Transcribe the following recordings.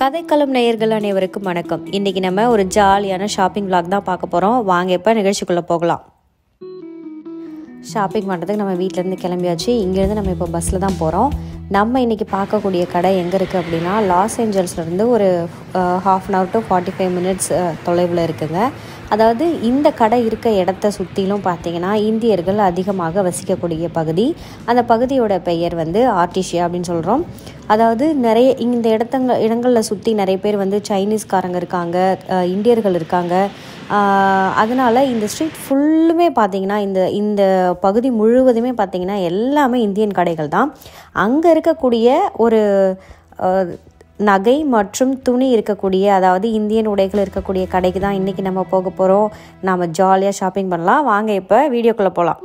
கதைக்களம் நேயர்கள் அனைவருக்கும் வணக்கம் இன்னைக்கு நம்ம ஒரு ஜாலியான ஷாப்பிங் vlog தான் பார்க்க போகிறோம் வாங்க இப்போ நிகழ்ச்சிக்குள்ளே போகலாம் ஷாப்பிங் பண்ணுறதுக்கு நம்ம வீட்டிலேருந்து கிளம்பியாச்சு இங்கேருந்து நம்ம இப்போ பஸ்ஸில் தான் போகிறோம் நம்ம இன்றைக்கி பார்க்கக்கூடிய கடை எங்கே இருக்குது அப்படின்னா லாஸ் ஏஞ்சல்ஸ்லேருந்து ஒரு half an hour to forty five minutes தொலைவில் இருக்குங்க அதாவது இந்த கடை இருக்க இடத்த சுற்றிலும் பார்த்தீங்கன்னா இந்தியர்கள் அதிகமாக வசிக்கக்கூடிய பகுதி அந்த பகுதியோட பெயர் வந்து ஆர்டிஷியா அப்படின்னு சொல்கிறோம் அதாவது நிறைய இந்த இடத்தங்க இடங்களில் சுற்றி நிறைய பேர் வந்து சைனீஸ்காரங்க இருக்காங்க அஹ் இந்தியர்கள் இருக்காங்க ஆஹ் அதனால இந்த ஸ்ட்ரீட் ஃபுல்லுமே பார்த்தீங்கன்னா இந்த இந்த பகுதி முழுவதுமே பார்த்தீங்கன்னா எல்லாமே இந்தியன் கடைகள் தான் அங்கே இருக்கக்கூடிய ஒரு ஆஹ், நகை மற்றும் துணி இருக்கக்கூடிய அதாவது இந்தியன் உடைகள் இருக்கக்கூடிய கடைக்கு தான் இன்றைக்கி நம்ம போக போகிறோம் நாம் ஜாலியாக ஷாப்பிங் பண்ணலாம் வாங்க இப்போ வீடியோக்குள்ளே போகலாம்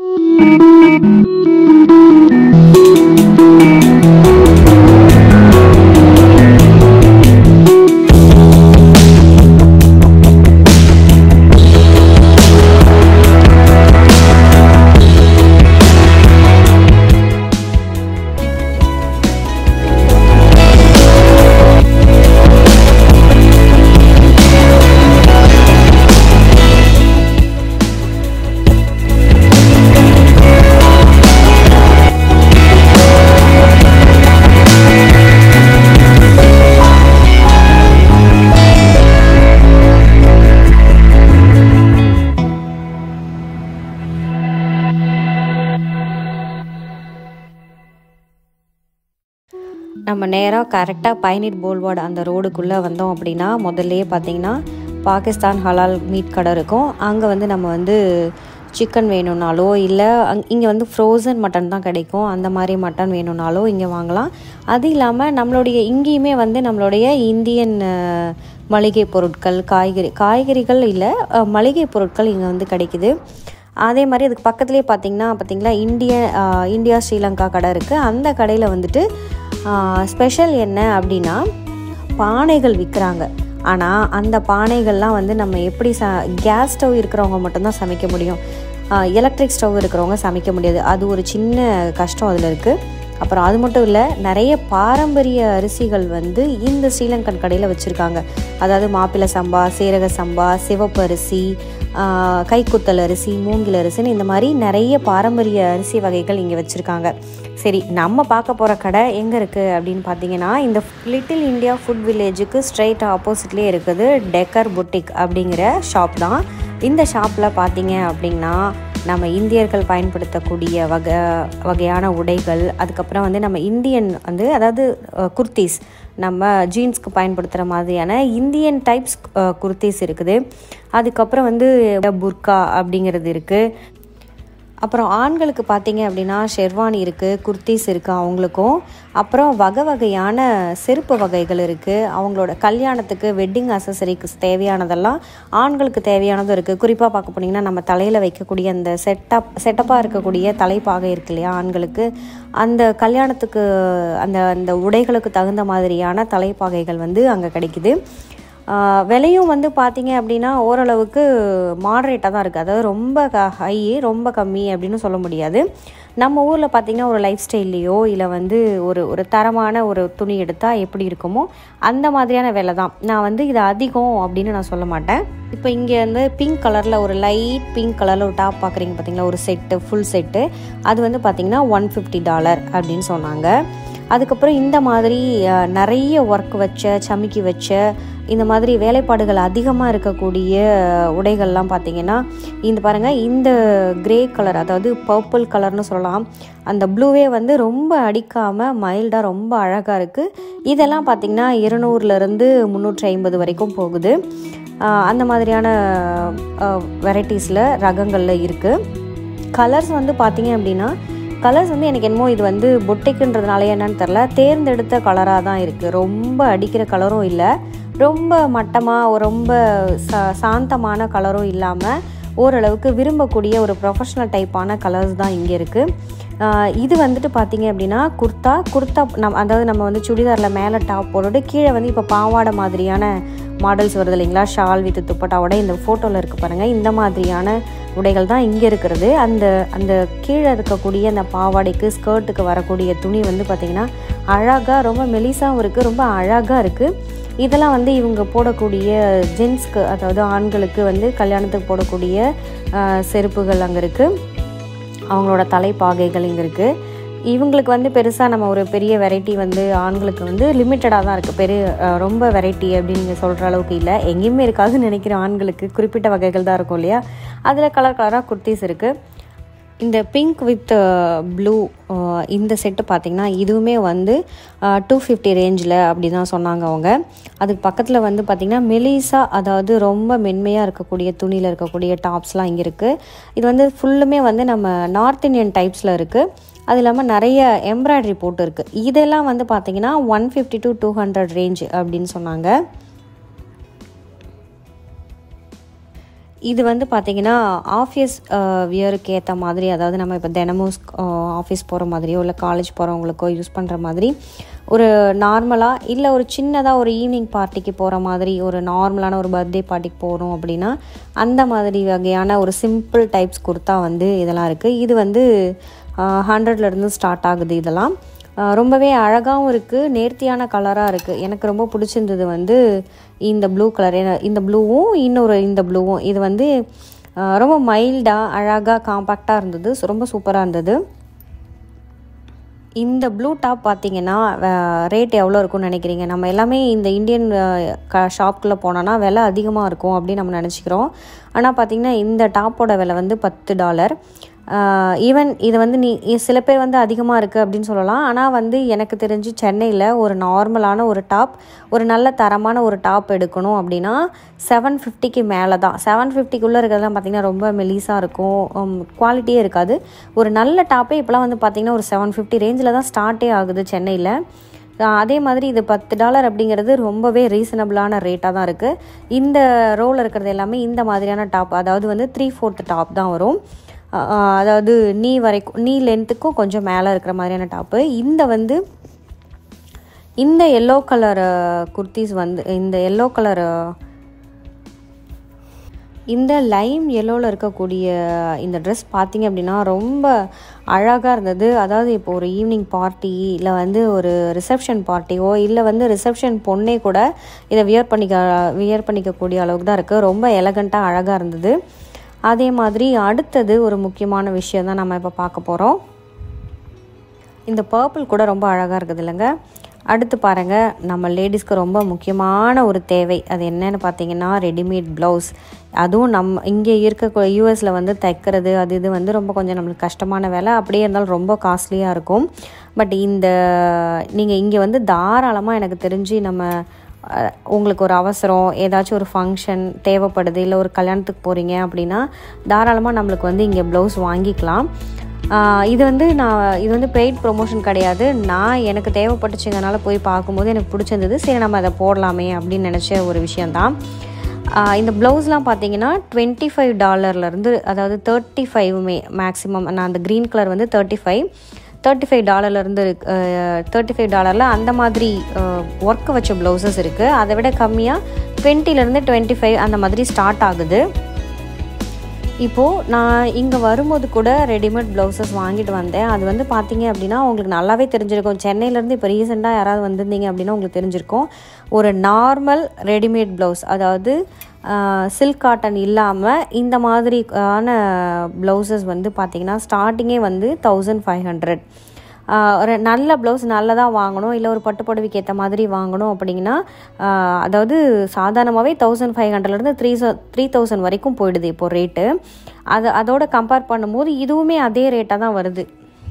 நம்ம நேராக கரெக்டாக பைனிட் போல்வார்டு அந்த ரோடுக்குள்ளே வந்தோம் அப்படின்னா முதல்லையே பார்த்தீங்கன்னா பாகிஸ்தான் ஹலால் மீட் கடை இருக்கும் அங்கே வந்து நம்ம வந்து சிக்கன் வேணும்னாலோ இல்லை அங் இங்கே வந்து ஃப்ரோசன் மட்டன் தான் கிடைக்கும் அந்த மாதிரி மட்டன் வேணும்னாலோ இங்கே வாங்கலாம் அது இல்லாமல் நம்மளுடைய இங்கேயுமே வந்து நம்மளுடைய இந்தியன் அஹ், மளிகை பொருட்கள் காய்கறி காய்கறிகள் இல்லை அஹ், மளிகை பொருட்கள் இங்கே வந்து கிடைக்குது அதே மாதிரி அதுக்கு பக்கத்துலேயே பார்த்தீங்கன்னா பார்த்தீங்களா இந்திய ஆஹ் இந்தியா ஸ்ரீலங்கா கடை இருக்குது அந்த கடையில் வந்துட்டு ஸ்பெஷல் என்ன அப்படின்னா பானைகள் விற்கிறாங்க ஆனால் அந்த பானைகள்லாம் வந்து நம்ம எப்படி ச கேஸ் ஸ்டவ் இருக்கிறவங்க மட்டும்தான் சமைக்க முடியும் எலக்ட்ரிக் ஸ்டவ் இருக்கிறவங்க சமைக்க முடியாது அது ஒரு சின்ன கஷ்டம் அதில் இருக்குது அப்புறம் அது மட்டும் இல்லை நிறைய பாரம்பரிய அரிசிகள் வந்து இந்த ஸ்ரீலங்கன் கடையில் வச்சுருக்காங்க அதாவது மாப்பிள்ளை சம்பா சீரக சம்பா சிவப்பு அரிசி ஆஹ், கைக்குத்தல் அரிசி மூங்கில் அரிசின்னு இந்த மாதிரி நிறைய பாரம்பரிய அரிசி வகைகள் இங்கே வச்சுருக்காங்க சரி நம்ம பார்க்க போகிற கடை எங்கே இருக்குது அப்படின்னு பார்த்தீங்கன்னா இந்த லிட்டில் இந்தியா ஃபுட் வில்லேஜுக்கு ஸ்ட்ரைட் ஆப்போசிட்லேயே இருக்குது டெக்கர் புட்டிக் அப்படிங்கிற ஷாப் தான் இந்த ஷாப்பில் பார்த்தீங்க அப்படின்னா நம்ம இந்தியர்கள் பயன்படுத்தக்கூடிய வகை வகையான உடைகள் அதுக்கப்புறம் வந்து நம்ம இந்தியன் வந்து அதாவது அஹ், குர்தீஸ் நம்ம ஜீன்ஸ்க்கு பயன்படுத்துகிற மாதிரியான இந்தியன் டைப்ஸ் குர்தீஸ் இருக்குது அதுக்கப்புறம் வந்து புர்கா அப்படிங்கிறது இருக்குது அப்புறம் ஆண்களுக்கு பார்த்தீங்க அப்படின்னா ஷெர்வானி இருக்குது குர்தீஸ் இருக்குது அவங்களுக்கும் அப்புறம் வகை வகையான செருப்பு வகைகள் இருக்குது அவங்களோட கல்யாணத்துக்கு வெட்டிங் அசசரிக்கு தேவையானதெல்லாம் ஆண்களுக்கு தேவையானதும் இருக்குது குறிப்பாக பார்க்க போனீங்கன்னா நம்ம தலையில் வைக்கக்கூடிய அந்த செட்டப் செட்டப்பாக இருக்கக்கூடிய தலைப்பாகை இருக்கு இல்லையா ஆண்களுக்கு அந்த கல்யாணத்துக்கு அந்த அந்த உடைகளுக்கு தகுந்த மாதிரியான தலைப்பாகைகள் வந்து அங்கே கிடைக்குது ஆஹ் விலையும் வந்து பார்த்தீங்க அப்படின்னா ஓரளவுக்கு மாடரேட்டாக தான் இருக்குது அதாவது ரொம்ப க ஹை ரொம்ப கம்மி அப்படின்னு சொல்ல முடியாது நம்ம ஊரில் பார்த்தீங்கன்னா ஒரு லைஃப் ஸ்டைல்லையோ இல்லை வந்து ஒரு ஒரு தரமான ஒரு துணி எடுத்தால் எப்படி இருக்குமோ அந்த மாதிரியான விலை தான் நான் வந்து இது அதிகம் அப்படின்னு நான் சொல்ல மாட்டேன் இப்போ இங்கே வந்து பிங்க் கலரில் ஒரு லைட் பிங்க் கலரில் ஒரு டாப் பார்க்குறீங்க பார்த்தீங்களா ஒரு செட்டு ஃபுல் செட்டு அது வந்து பார்த்தீங்கன்னா ஒன் ஃபிஃப்டி டாலர் அப்படின்னு சொன்னாங்க அதுக்கப்புறம் இந்த மாதிரி அஹ், நிறைய ஒர்க் வச்ச சமிக்கி வச்ச இந்த மாதிரி வேலைப்பாடுகள் அதிகமாக இருக்கக்கூடிய உடைகள்லாம் பார்த்தீங்கன்னா இந்த பாருங்கள் இந்த கிரே கலர் அதாவது பர்பிள் கலர்னு சொல்லலாம் அந்த ப்ளூவே வந்து ரொம்ப அடிக்காமல் மைல்டாக ரொம்ப அழகாக இருக்குது இதெல்லாம் பார்த்திங்கன்னா இருநூறுலேருந்து முந்நூற்றி ஐம்பது வரைக்கும் போகுது அஹ், அந்த மாதிரியான வெரைட்டிஸில் ரகங்களில் இருக்குது கலர்ஸ் வந்து பார்த்தீங்க அப்படின்னா கலர்ஸ் வந்து எனக்கு என்னமோ இது வந்து பொட்டிக்குன்றதுனால என்னன்னு தெரில தேர்ந்தெடுத்த கலராக தான் இருக்குது ரொம்ப அடிக்கிற கலரும் இல்லை ரொம்ப மட்டமாக ரொம்ப ச சாந்தமான கலரும் இல்லாமல் ஓரளவுக்கு விரும்பக்கூடிய ஒரு ப்ரொஃபஷ்னல் டைப்பான கலர்ஸ் தான் இங்கே இருக்குது இது வந்துட்டு பார்த்தீங்க அப்படின்னா குர்த்தா குர்த்தா நம் அதாவது நம்ம வந்து சுடிதாரில் மேலே டாப் போட்டுட்டு கீழே வந்து இப்போ பாவாடை மாதிரியான மாடல்ஸ் வருது இல்லைங்களா ஷால் வித் துப்பட்டாவோட இந்த ஃபோட்டோவில் இருக்குது பாருங்கள் இந்த மாதிரியான உடைகள் தான் இங்கே இருக்கிறது அந்த அந்த கீழே இருக்கக்கூடிய அந்த பாவாடைக்கு ஸ்கர்ட்டுக்கு வரக்கூடிய துணி வந்து பார்த்திங்கன்னா அழகாக ரொம்ப மெலிசாகவும் இருக்குது ரொம்ப அழகாக இருக்குது இதெல்லாம் வந்து இவங்க போடக்கூடிய ஜென்ஸ்க்கு அதாவது ஆண்களுக்கு வந்து கல்யாணத்துக்கு போடக்கூடிய ஆஹ், செருப்புகள் அங்கே இருக்குது அவங்களோட தலைப்பாகைகள் இங்கே இருக்குது இவங்களுக்கு வந்து பெருசாக நம்ம ஒரு பெரிய வெரைட்டி வந்து ஆண்களுக்கு வந்து லிமிட்டடாக தான் இருக்குது பெரிய அஹ், ரொம்ப வெரைட்டி அப்படின்னு நீங்கள் சொல்கிற அளவுக்கு இல்லை எங்கேயுமே இருக்காதுன்னு நினைக்கிற ஆண்களுக்கு குறிப்பிட்ட வகைகள் தான் இருக்கும் இல்லையா அதில் கலர் கலராக குர்த்திஸ் இருக்குது இந்த பிங்க் வித் ப்ளூ இந்த செட்டு பார்த்திங்கன்னா இதுவுமே வந்து டூ ஃபிஃப்டி ரேஞ்சில் அப்படி தான் சொன்னாங்க அவங்க அதுக்கு பக்கத்தில் வந்து பார்த்திங்கன்னா மெலிசா அதாவது ரொம்ப மென்மையாக இருக்கக்கூடிய துணியில் இருக்கக்கூடிய டாப்ஸ்லாம் இங்கே இருக்குது இது வந்து ஃபுல்லுமே வந்து நம்ம நார்த் இந்தியன் டைப்ஸில் இருக்குது அது இல்லாமல் நிறைய எம்ப்ராய்டரி போட்டு இருக்குது இதெல்லாம் வந்து பார்த்திங்கன்னா one fifty to two hundred range அப்படின்னு சொன்னாங்க இது வந்து பார்த்திங்கன்னா ஆஃபீஸ் வியருக்கு ஏற்ற மாதிரி அதாவது நம்ம இப்போ தினமும் ஆஃபீஸ் போகிற மாதிரியோ இல்லை காலேஜ் போகிறவங்களுக்கோ யூஸ் பண்ணுற மாதிரி ஒரு நார்மலாக இல்லை ஒரு சின்னதாக ஒரு ஈவினிங் பார்ட்டிக்கு போகிற மாதிரி ஒரு நார்மலான ஒரு பர்த்டே பார்ட்டிக்கு போகிறோம் அப்படின்னா அந்த மாதிரி வகையான ஒரு சிம்பிள் டைப்ஸ் குர்த்தா வந்து இதெல்லாம் இருக்குது இது வந்து ஹண்ட்ரட்லேருந்து ஸ்டார்ட் ஆகுது இதெல்லாம் ஆஹ் ரொம்பவே அழகாகவும் இருக்குது நேர்த்தியான கலராக இருக்குது எனக்கு ரொம்ப பிடிச்சிருந்தது வந்து இந்த ப்ளூ கலர் இந்த ப்ளூவும் இன்னொரு இந்த ப்ளூவும் இது வந்து ஆஹ் ரொம்ப மைல்டாக அழகாக காம்பேக்டாக இருந்தது ரொம்ப சூப்பராக இருந்தது இந்த ப்ளூ டாப் பார்த்தீங்கன்னா ரேட் எவ்வளோ இருக்கும்னு நினைக்கிறீங்க நம்ம எல்லாமே இந்த இந்தியன் க ஷாப்குள்ளே போனோன்னா விலை அதிகமாக இருக்கும் அப்படின்னு நம்ம நினச்சிக்கிறோம் ஆனால் பார்த்தீங்கன்னா இந்த டாப்போட விலை வந்து பத்து டாலர் ஈவன் இது வந்து நீ சில பேர் வந்து அதிகமாக இருக்குது அப்படின்னு சொல்லலாம் ஆனால் வந்து எனக்கு தெரிஞ்சு சென்னையில் ஒரு நார்மலான ஒரு டாப் ஒரு நல்ல தரமான ஒரு டாப் எடுக்கணும் அப்படின்னா செவன் ஃபிஃப்டிக்கு மேலே தான் செவன் ஃபிஃப்டிக்குள்ளே இருக்கிறதெல்லாம் பார்த்திங்கன்னா ரொம்ப மெலிசாக இருக்கும் குவாலிட்டியே இருக்காது ஒரு நல்ல டாப்பே இப்போலாம் வந்து பார்த்திங்கன்னா ஒரு செவன் ஃபிஃப்டி ரேஞ்சில் தான் ஸ்டார்ட்டே ஆகுது சென்னையில் அதே மாதிரி இது பத்து டாலர் அப்படிங்கிறது ரொம்பவே ரீசனபிளான ரேட்டாக தான் இருக்குது இந்த ரோல் இருக்கிறது எல்லாமே இந்த மாதிரியான டாப் அதாவது வந்து த்ரீ ஃபோர்த் டாப் தான் வரும் அஹ் அதாவது நீ வரைக்கும் நீ லென்த்துக்கும் கொஞ்சம் மேலே இருக்கிற மாதிரியான டாப்பு இந்த வந்து இந்த எல்லோ கலர் குர்த்திஸ் வந்து இந்த எல்லோ கலர் இந்த லைம் எல்லோவில் இருக்கக்கூடிய இந்த ட்ரெஸ் பார்த்தீங்க அப்படின்னா ரொம்ப அழகாக இருந்தது அதாவது இப்போ ஒரு ஈவினிங் பார்ட்டி இல்லை வந்து ஒரு ரிசப்ஷன் பார்ட்டியோ இல்லை வந்து ரிசப்ஷன் பொண்ணே கூட இதை வியர் பண்ணிக்க வியர் பண்ணிக்கக்கூடிய அளவுக்கு தான் இருக்குது ரொம்ப எலகண்ட்டாக அழகாக இருந்தது அதே மாதிரி அடுத்தது ஒரு முக்கியமான விஷயம் தான் நம்ம இப்போ பார்க்க போகிறோம் இந்த பர்பிள் கூட ரொம்ப அழகாக இருக்குது இல்லைங்க அடுத்து பாருங்கள் நம்ம லேடிஸ்க்கு ரொம்ப முக்கியமான ஒரு தேவை அது என்னன்னு பார்த்தீங்கன்னா ரெடிமேட் ப்ளவுஸ் அதுவும் நம்ம இங்கே இருக்க யூஎஸில் வந்து தைக்கிறது அது இது வந்து ரொம்ப கொஞ்சம் நம்மளுக்கு கஷ்டமான வேலை அப்படியே இருந்தாலும் ரொம்ப காஸ்ட்லியாக இருக்கும் பட் இந்த நீங்கள் இங்கே வந்து தாராளமாக எனக்கு தெரிஞ்சு நம்ம அஹ், உங்களுக்கு ஒரு அவசரம் ஏதாச்சும் ஒரு ஃபங்க்ஷன் தேவைப்படுது இல்லை ஒரு கல்யாணத்துக்கு போகிறீங்க அப்படின்னா தாராளமாக நம்மளுக்கு வந்து இங்கே ப்ளவுஸ் வாங்கிக்கலாம் ஆஹ் இது வந்து நான் இது வந்து பெய்ட் ப்ரொமோஷன் கிடையாது நான் எனக்கு தேவைப்பட்டுச்சுங்கனால போய் பார்க்கும்போது எனக்கு பிடிச்சிருந்தது சரி நம்ம அதை போடலாமே அப்படின்னு நினச்ச ஒரு விஷயந்தான் ஆஹ் இந்த ப்ளவுஸ்லாம் பார்த்தீங்கன்னா டுவெண்ட்டி ஃபைவ் டாலர்லேருந்து அதாவது தேர்ட்டி ஃபைவுமே மேக்ஸிமம் நான் அந்த க்ரீன் கலர் வந்து தேர்ட்டி ஃபைவ் தேர்ட்டி ஃபைவ் டாலர்லேருந்து தேர்ட்டி ஃபைவ் டாலரில் அந்த மாதிரி ஒர்க் வச்ச ப்ளவுசஸ் இருக்குது அதை விட கம்மியாக டுவெண்ட்டிலேருந்து டுவெண்ட்டி ஃபைவ் அந்த மாதிரி ஸ்டார்ட் ஆகுது இப்போது நான் இங்கே வரும்போது கூட ரெடிமேட் ப்ளவுசஸ் வாங்கிட்டு வந்தேன் அது வந்து பார்த்தீங்க அப்படின்னா உங்களுக்கு நல்லாவே தெரிஞ்சிருக்கும் சென்னையிலேருந்து இப்போ ரீசெண்டாக யாராவது வந்திருந்தீங்க அப்படின்னா உங்களுக்கு தெரிஞ்சிருக்கும் ஒரு நார்மல் ரெடிமேட் ப்ளவுஸ் அதாவது சில்க் காட்டன் இல்லாமல் இந்த மாதிரியான ப்ளவுசஸ் வந்து பார்த்திங்கன்னா ஸ்டார்டிங்கே வந்து தௌசண்ட் ஃபைவ் ஹண்ட்ரட் ஒரு நல்ல ப்ளவுஸ் நல்லதாக வாங்கணும் இல்லை ஒரு பட்டு புடவைக்கு ஏற்ற மாதிரி வாங்கணும் அப்படிங்கன்னா ஆஹ் அதாவது சாதாரணமாகவே தௌசண்ட் ஃபைவ் ஹண்ட்ரட்லேருந்து த்ரீ த்ரீ தௌசண்ட் வரைக்கும் போயிடுது இப்போ ரேட்டு அது அதோட கம்பேர் பண்ணும்போது இதுவுமே அதே ரேட்டாக தான் வருது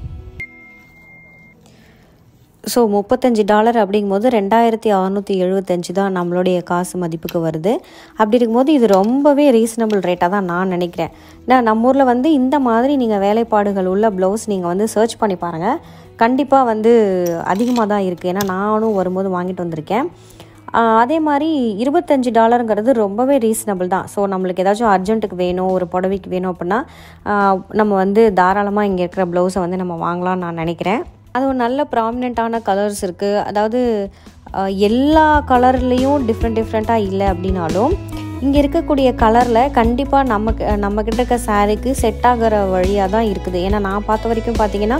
ஸோ முப்பத்தஞ்சு டாலர் அப்படிங்கும்போது ரெண்டாயிரத்தி அறநூற்றி எழுபத்தஞ்சு தான் நம்மளுடைய காசு மதிப்புக்கு வருது அப்படி இருக்கும்போது இது ரொம்பவே ரீசனபிள் ரேட்டாக தான் நான் நினைக்கிறேன் ஏன்னா நம்ம ஊரில் வந்து இந்த மாதிரி நீங்கள் வேலைப்பாடுகள் உள்ள ப்ளவுஸ் நீங்கள் வந்து சர்ச் பண்ணி பாருங்கள் கண்டிப்பாக வந்து அதிகமாக தான் இருக்குது ஏன்னா நானும் வரும்போது வாங்கிட்டு வந்திருக்கேன் ஆஹ் அதே மாதிரி இருபத்தஞ்சு டாலருங்கிறது ரொம்பவே ரீசனபிள் தான் ஸோ நம்மளுக்கு ஏதாச்சும் அர்ஜென்ட்டுக்கு வேணும் ஒரு புடவைக்கு வேணும் அப்படின்னா ஆஹ் நம்ம வந்து தாராளமாக இங்கே இருக்கிற ப்ளவுஸை வந்து நம்ம வாங்கலாம்னு நான் நினைக்கிறேன் அது ஒரு நல்ல ப்ராமினெண்ட்டான கலர்ஸ் இருக்குது அதாவது ஆஹ் எல்லா கலர்லேயும் டிஃப்ரெண்ட் டிஃப்ரெண்ட்டாக இல்லை அப்படின்னாலும் இங்கே இருக்கக்கூடிய கலரில் கண்டிப்பாக நமக்கு நம்மக்கிட்ட இருக்க சாரீக்கு செட் ஆகிற வழியாக தான் இருக்குது ஏன்னா நான் பார்த்த வரைக்கும் பார்த்தீங்கன்னா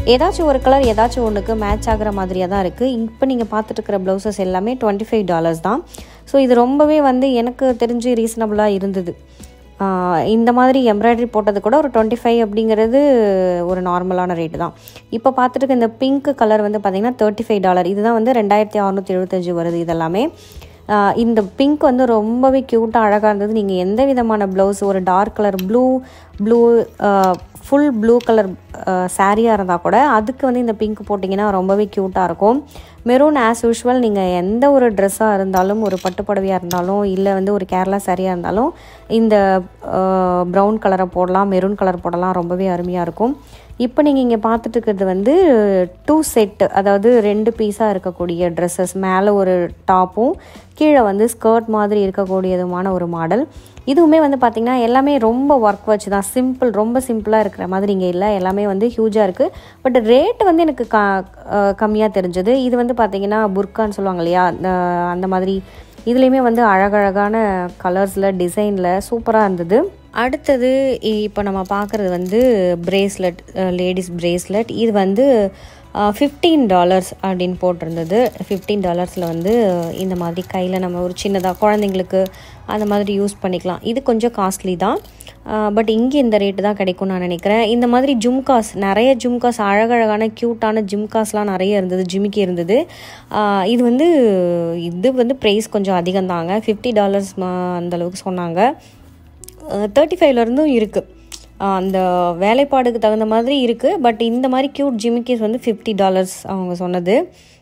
ஏதாச்சும் ஒரு கலர் ஏதாச்சும் ஒன்றுக்கு மேட்ச் ஆகிற மாதிரியாக தான் இருக்குது இப்போ நீங்கள் பார்த்துட்டு இருக்கிற ப்ளவுசஸ் எல்லாமே டுவெண்ட்டி ஃபைவ் டாலர்ஸ் தான் ஸோ இது ரொம்பவே வந்து எனக்கு தெரிஞ்சு ரீசனபுளாக இருந்தது இந்த மாதிரி எம்ப்ராய்டரி போட்டது கூட ஒரு டுவெண்ட்டி ஃபைவ் அப்படிங்கிறது ஒரு நார்மலான ரேட்டு தான் இப்போ பார்த்துட்டு இந்த பிங்க் கலர் வந்து பார்த்திங்கன்னா தேர்ட்டி ஃபைவ் டாலர் இதுதான் வந்து ரெண்டாயிரத்தி அறநூற்றி எழுபத்தஞ்சு வருது இதெல்லாமே இந்த பிங்க் வந்து ரொம்பவே க்யூட்டாக அழகாக இருந்தது நீங்கள் எந்த விதமான ப்ளவுஸ் ஒரு dark colour blue blue full blue colour சாரியாக இருந்தால் கூட அதுக்கு வந்து இந்த பிங்க் போட்டிங்கன்னா ரொம்பவே க்யூட்டாக இருக்கும் மெரூன் ஆஸ் யூஷுவல் நீங்கள் எந்த ஒரு ட்ரெஸ்ஸாக இருந்தாலும் ஒரு பட்டுப்புடவையாக இருந்தாலும் இல்லை வந்து ஒரு கேரளா சாரியாக இருந்தாலும் இந்த ப்ரௌன் கலரை போடலாம் மெரூன் கலர் போடலாம் ரொம்பவே அருமையாக இருக்கும் இப்போ நீங்கள் இங்கே பார்த்துட்டு இருக்கிறது வந்து டூ செட்டு அதாவது ரெண்டு பீஸாக இருக்கக்கூடிய ட்ரெஸ்ஸஸ் மேலே ஒரு டாப்பும் கீழே வந்து ஸ்கர்ட் மாதிரி இருக்கக்கூடியதுமான ஒரு மாடல் இதுவுமே வந்து பார்த்திங்கன்னா எல்லாமே ரொம்ப ஒர்க் வச்சு தான் சிம்பிள் ரொம்ப சிம்பிளாக இருக்கிற மாதிரி இங்கே இல்லை எல்லாமே வந்து ஹியூஜாக இருக்குது பட் ரேட் வந்து எனக்கு க கம்மியாக தெரிஞ்சது இது வந்து பார்த்திங்கன்னா புர்கான்னு சொல்லுவாங்க இல்லையா அந்த மாதிரி இதுலேயுமே வந்து அழகழகான கலர்ஸில் டிசைனில் சூப்பராக இருந்தது அடுத்தது இப்போ நம்ம பார்க்குறது வந்து பிரேஸ்லெட் லேடிஸ் பிரேஸ்லெட் இது வந்து ஃபிஃப்டீன் டாலர்ஸ் அப்படின்னு போட்டிருந்தது ஃபிஃப்டீன் டாலர்ஸில் வந்து இந்த மாதிரி கையில் நம்ம ஒரு சின்னதாக குழந்தைங்களுக்கு அந்த மாதிரி யூஸ் பண்ணிக்கலாம் இது கொஞ்சம் காஸ்ட்லி தான் பட் இங்கே இந்த ரேட்டு தான் கிடைக்கும்னு நான் நினைக்கிறேன் இந்த மாதிரி ஜும்காஸ் நிறைய ஜும்காஸ் அழகழகான க்யூட்டான ஜிம்காஸ்லாம் நிறைய இருந்தது ஜிமிக்கி இருந்தது இது வந்து இது வந்து ப்ரைஸ் கொஞ்சம் அதிகம் தாங்க ஃபிஃப்டி டாலர்ஸ் அந்தளவுக்கு சொன்னாங்க தேர்ட்டி ஃபைவ்லேருந்தும் இருக்குது அந்த வேலைப்பாடுக்கு தகுந்த மாதிரி இருக்குது பட் இந்த மாதிரி க்யூட் ஜிமிக்கிஸ் வந்து ஃபிஃப்டி டாலர்ஸ் அவங்க சொன்னது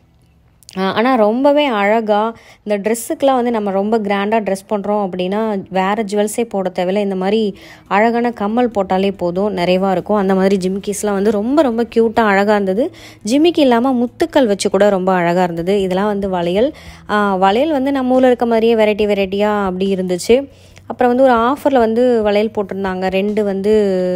ஆனால் ரொம்பவே அழகாக இந்த ட்ரெஸ்ஸுக்கெலாம் வந்து நம்ம ரொம்ப கிராண்டாக ட்ரெஸ் பண்ணுறோம் அப்படின்னா வேறு ஜுவல்ஸே போட தேவையில்ல இந்த மாதிரி அழகான கம்மல் போட்டாலே போதும் நிறைவாக இருக்கும் அந்த மாதிரி ஜிமிக்கிஸ்லாம் வந்து ரொம்ப ரொம்ப க்யூட்டாக அழகாக இருந்தது ஜிமிக்கி இல்லாமல் முத்துக்கள் வச்சு கூட ரொம்ப அழகாக இருந்தது இதெல்லாம் வந்து வளையல் வளையல் வந்து நம்ம ஊரில் இருக்க மாதிரியே வெரைட்டி வெரைட்டியாக அப்படி இருந்துச்சு அப்புறம் வந்து ஒரு ஆஃபரில் வந்து வளையல் போட்டிருந்தாங்க ரெண்டு வந்து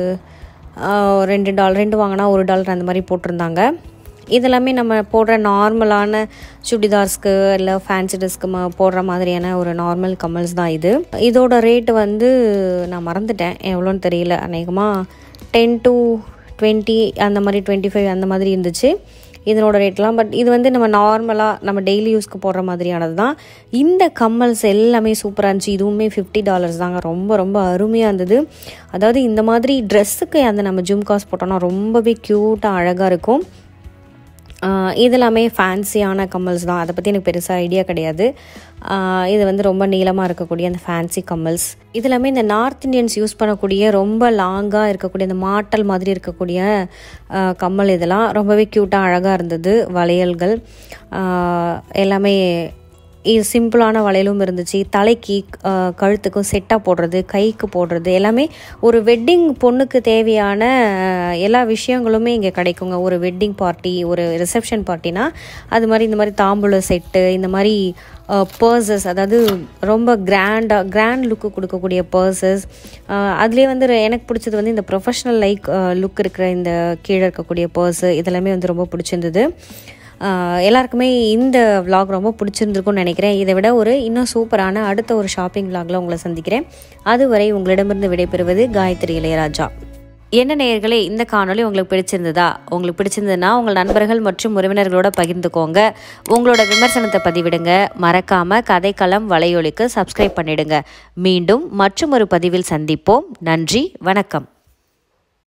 ரெண்டு டாலர் ரெண்டு வாங்கினா ஒரு டாலர் அந்த மாதிரி போட்டிருந்தாங்க இதெல்லாமே நம்ம போடுற நார்மலான சுடிதார்ஸ்க்கு இல்லை ஃபேன்சி ட்ரெஸ்க்கு ம போடுற மாதிரியான ஒரு நார்மல் கம்மல்ஸ் தான் இது இதோட ரேட்டு வந்து நான் மறந்துட்டேன் எவ்வளோன்னு தெரியல அநேகமாக டென் டு டுவெண்ட்டி அந்த மாதிரி டுவெண்ட்டி ஃபைவ் அந்த மாதிரி இருந்துச்சு இதனோட ரேட்லாம் பட் இது வந்து நம்ம நார்மலாக நம்ம டெய்லி யூஸ்க்கு போடுற மாதிரியானது தான் இந்த கம்மல்ஸ் எல்லாமே சூப்பராக இருந்துச்சு இதுவுமே ஃபிஃப்டி டாலர்ஸ் தாங்க ரொம்ப ரொம்ப அருமையாக இருந்தது அதாவது இந்த மாதிரி ட்ரெஸ்ஸுக்கு அந்த நம்ம ஜும்காஸ் போட்டோம்னா ரொம்பவே க்யூட்டாக அழகாக இருக்கும் இதெல்லாமே ஃபேன்சியான கம்மல்ஸ் தான் அதை பற்றி எனக்கு பெருசாக ஐடியா கிடையாது இது வந்து ரொம்ப நீளமாக இருக்கக்கூடிய அந்த ஃபேன்சி கம்மல்ஸ் இது எல்லாமே இந்த நார்த் இந்தியன்ஸ் யூஸ் பண்ணக்கூடிய ரொம்ப லாங்காக இருக்கக்கூடிய அந்த மாட்டல் மாதிரி இருக்கக்கூடிய கம்மல் இதெல்லாம் ரொம்பவே க்யூட்டாக அழகாக இருந்தது வளையல்கள் எல்லாமே இது சிம்பிளான வளையலும் இருந்துச்சு தலைக்கு கழுத்துக்கும் செட்டாக போடுறது கைக்கு போடுறது எல்லாமே ஒரு வெட்டிங் பொண்ணுக்கு தேவையான எல்லா விஷயங்களுமே இங்கே கிடைக்குங்க ஒரு வெட்டிங் பார்ட்டி ஒரு ரிசப்ஷன் பார்ட்டினா அது மாதிரி இந்த மாதிரி தாம்பூல செட்டு இந்த மாதிரி பர்சஸ் அதாவது ரொம்ப கிராண்டாக கிராண்ட் லுக்கு கொடுக்கக்கூடிய பர்சஸ் அதுலேயே வந்து எனக்கு பிடிச்சது வந்து இந்த ப்ரொஃபஷ்னல் லைக் லுக் இருக்கிற இந்த கீழே இருக்கக்கூடிய பர்ஸு இதெல்லாமே வந்து ரொம்ப பிடிச்சிருந்தது எல்லாருக்குமே இந்த விலாக் ரொம்ப பிடிச்சிருந்துருக்கும்னு நினைக்கிறேன் இதை விட ஒரு இன்னும் சூப்பரான அடுத்த ஒரு ஷாப்பிங் விலாகில் உங்களை சந்திக்கிறேன் அதுவரை உங்களிடமிருந்து விடைபெறுவது காயத்ரி இளையராஜா என்ன நேயர்களே இந்த காணொலி உங்களுக்கு பிடிச்சிருந்ததா உங்களுக்கு பிடிச்சிருந்ததுன்னா உங்கள் நண்பர்கள் மற்றும் உறவினர்களோட பகிர்ந்துக்கோங்க உங்களோட விமர்சனத்தை பதிவிடுங்க மறக்காம கதைக்களம் வலையொலிக்கு சப்ஸ்கிரைப் பண்ணிடுங்க மீண்டும் மற்றும் ஒரு பதிவில் சந்திப்போம் நன்றி வணக்கம்